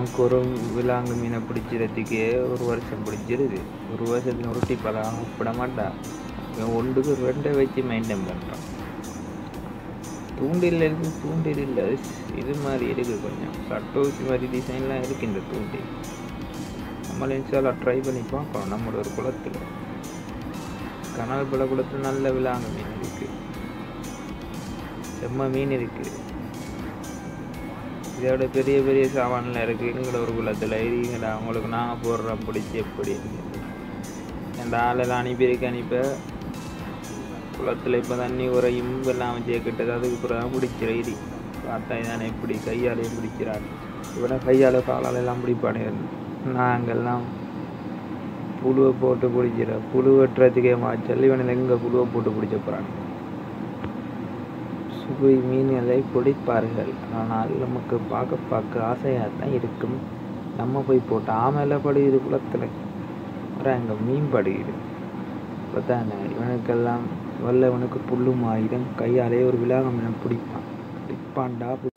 நமக்கு ஒரு விலாங்கு மீனை பிடிக்கிறதுக்கே ஒரு வருஷம் பிடிச்சிருது ஒரு வருஷத்துல உருட்டி பழம் விட மாட்டா இவன் ஒன்றுக்கு ரெண்டை வச்சு மெயின்டைன் பண்ணுறான் தூண்டில் இருக்கு தூண்டில் இல்லை இது மாதிரி இருக்குது கொஞ்சம் கட்டோசி மாதிரி டிசைன்லாம் இருக்குது இந்த தூண்டில் நம்மள இன்ஷால்லாம் ட்ரை பண்ணி பார்க்கணும் நம்மளோட ஒரு குளத்தில் கனல் பல குளத்தில் நல்ல விலாங்கு மீன் இருக்குது செம்ம மீன் இருக்குது இதோட பெரிய பெரிய சாமான்லாம் இருக்குது எங்களோட ஒரு குளத்தில் இருங்கடா அவங்களுக்கு நாங்கள் போடுறோம் பிடிச்சி எப்படி என் ஆளெல்லாம் அனுப்பியிருக்கு அனுப்ப குளத்தில் இப்போ தண்ணி உரையும் எல்லாம் சேர்க்கிட்டது அதுக்கு பிறகு பிடிக்கிற இடி பார்த்தா இதானே எப்படி கையாலையும் பிடிக்கிறாரு இவனை கையால் காலால் எல்லாம் பிடிப்பானே நாங்கெல்லாம் புழுவை போட்டு பிடிக்கிற புழு வெட்டுறதுக்கே மாச்சல் இவனில் எங்கே புழுவை போட்டு பிடிச்ச போகிறாங்க சுவை மீன்களை பிடிப்பார்கள் ஆனால் நமக்கு பார்க்க பார்க்க ஆசையாக தான் இருக்கும் நம்ம போய் போட்டு ஆமையில படுகிறது குளத்தில் அப்புறம் அங்கே மீன் படுகிறது இப்போ தானே இவனுக்கெல்லாம் வல்லவனுக்கு புல்லும் ஆயுதம் கையாலே ஒரு விலாகம் மீனை பிடிப்பான் பிடிப்பான்டா